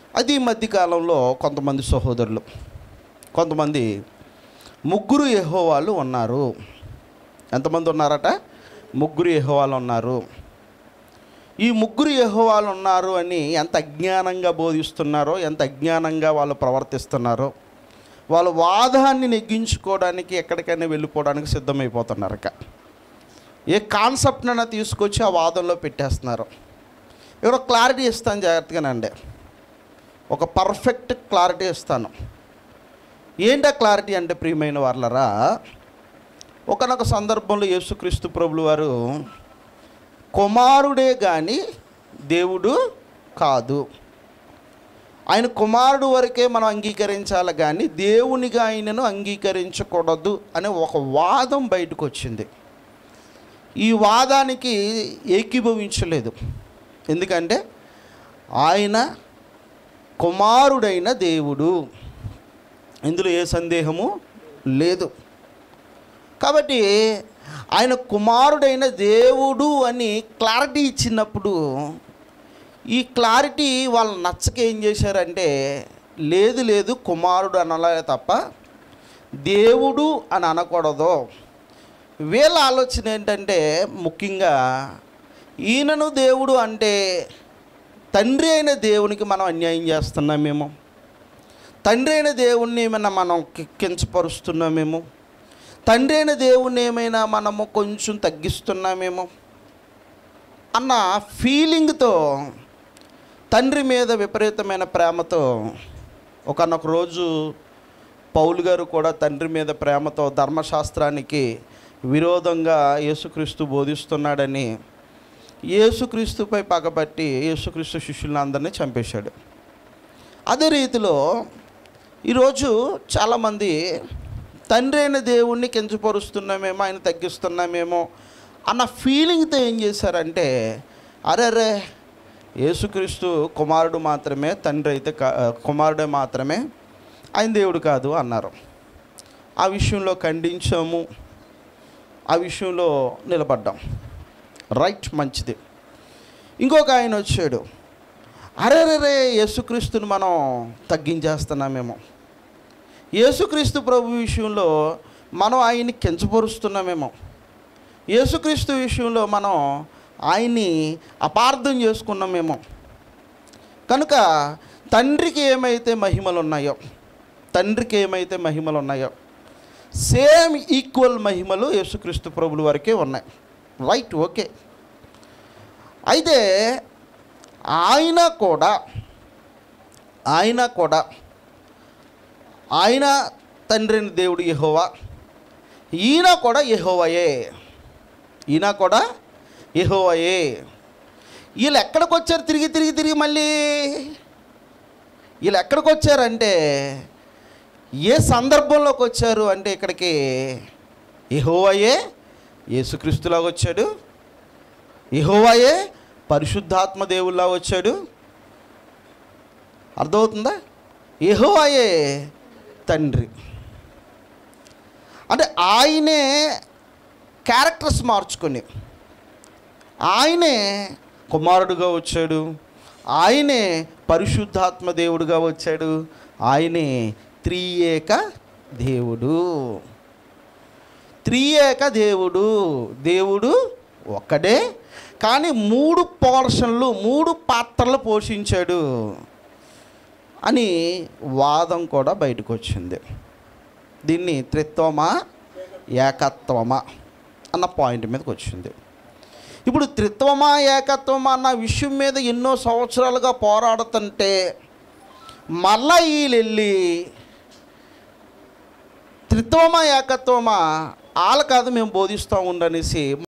అది ఈ మధ్యకాలంలో కొంతమంది సహోదరులు కొంతమంది ముగ్గురు యెహోవాలు ఉన్నారు ఎంతమంది ఉన్నారట ముగ్గురు యెహోవాలు ఉన్నారు ఈ ముగ్గురు యెహోవాలు ఉన్నారు అని ఎంత అజ్ఞానంగా బోధిస్తున్నారో ఎంత అజ్ఞానంగా వాళ్ళు ప్రవర్తిస్తున్నారో వాళ్ళ వాదాన్ని నెగ్గించుకోవడానికి ఎక్కడికైనా వెళ్ళిపోవడానికి సిద్ధమైపోతున్నారు ఇక ఏ కాన్సెప్ట్నైనా తీసుకొచ్చి ఆ వాదంలో పెట్టేస్తున్నారు ఇక్కడ క్లారిటీ ఇస్తాను జాగ్రత్తగానండి ఒక పర్ఫెక్ట్ క్లారిటీ ఇస్తాను ఏంటా క్లారిటీ అంటే ప్రియమైన వాళ్ళరా ఒకనొక సందర్భంలో యేసుక్రీస్తు ప్రభులు వారు కుమారుడే కానీ దేవుడు కాదు ఆయన కుమారుడు వరకే మనం అంగీకరించాలి కానీ దేవునిగా ఆయనను అంగీకరించకూడదు అనే ఒక వాదం బయటకు వచ్చింది ఈ వాదానికి ఏకీభవించలేదు ఎందుకంటే ఆయన కుమారుడైన దేవుడు ఇందులో ఏ సందేహము లేదు కాబట్టి ఆయన కుమారుడైన దేవుడు అని క్లారిటీ ఇచ్చినప్పుడు ఈ క్లారిటీ వాళ్ళు నచ్చక ఏం చేశారంటే లేదు లేదు కుమారుడు అనలే తప్ప దేవుడు అని అనకూడదు వీళ్ళ ఆలోచన ఏంటంటే ముఖ్యంగా ఈయనను దేవుడు అంటే తండ్రి అయిన దేవునికి మనం అన్యాయం చేస్తున్నామేమో తండ్రి అయిన దేవుణ్ణి ఏమైనా మనం కి- కించపరుస్తున్నామేమో తండ్రి అయిన దేవుణ్ణి ఏమైనా మనము కొంచెం తగ్గిస్తున్నామేమో అన్న ఫీలింగ్తో తండ్రి మీద విపరీతమైన ప్రేమతో ఒకనొక రోజు పౌలు గారు కూడా తండ్రి మీద ప్రేమతో ధర్మశాస్త్రానికి విరోధంగా యేసుక్రీస్తు బోధిస్తున్నాడని యేసుక్రీస్తుపై పగబట్టి యేసుక్రీస్తు శిష్యులను అందరినీ చంపేశాడు అదే రీతిలో ఈరోజు చాలామంది తండ్రి అయిన దేవుణ్ణి కించపరుస్తున్నామేమో ఆయన తగ్గిస్తున్నామేమో అన్న ఫీలింగ్తో ఏం చేశారంటే అరే అరే యేసుక్రీస్తు కుమారుడు మాత్రమే తండ్రి అయితే కా కుమారుడే మాత్రమే ఆయన దేవుడు కాదు అన్నారు ఆ విషయంలో ఖండించాము ఆ విషయంలో నిలబడ్డాం రైట్ మంచిది ఇంకొక ఆయన వచ్చాడు అరే రే యేసుక్రీస్తుని మనం తగ్గించేస్తున్నామేమో యేసుక్రీస్తు ప్రభు విషయంలో మనం ఆయన్ని కించపరుస్తున్నామేమో యేసుక్రీస్తు విషయంలో మనం ఆయన్ని అపార్థం చేసుకున్నామేమో కనుక తండ్రికి ఏమైతే మహిమలు ఉన్నాయో తండ్రికి ఏమైతే మహిమలు ఉన్నాయో సేమ్ ఈక్వల్ మహిమలు యేసుక్రీస్తు ప్రభుల వరకే ఉన్నాయి రైట్ ఓకే అయితే ఆయన కూడా ఆయన కూడా ఆయన తండ్రిని దేవుడు యెహోవా ఈయన కూడా యెహోవాయే ఈయన కూడా యెహోవాయే వీళ్ళు ఎక్కడికి వచ్చారు తిరిగి తిరిగి తిరిగి మళ్ళీ వీళ్ళు ఎక్కడికి వచ్చారంటే ఏ సందర్భంలోకి వచ్చారు అంటే ఇక్కడికి యెహోవాయే యేసుక్రీస్తులాగా వచ్చాడు యెహోవాయే పరిశుద్ధాత్మ దేవుల్లా వచ్చాడు అర్థమవుతుందా యెహోవాయే తండ్రి అంటే ఆయనే క్యారెక్టర్స్ మార్చుకొని ఆయనే కుమారుడుగా వచ్చాడు ఆయనే పరిశుద్ధాత్మ దేవుడుగా వచ్చాడు ఆయనే త్రియేక దేవుడు త్రియేక దేవుడు దేవుడు ఒక్కడే కానీ మూడు పోర్షన్లు మూడు పాత్రలు పోషించాడు అని వాదం కూడా బయటకు వచ్చింది దీన్ని త్రిత్వమా ఏకత్వమా అన్న పాయింట్ మీదకి వచ్చింది ఇప్పుడు త్రిత్వమా ఏకత్వమా అన్న విషయం మీద ఎన్నో సంవత్సరాలుగా పోరాడుతుంటే మళ్ళా వీళ్ళు వెళ్ళి త్రిత్వమా ఏకత్వమా వాళ్ళ కాదు మేము బోధిస్తూ ఉండనేసి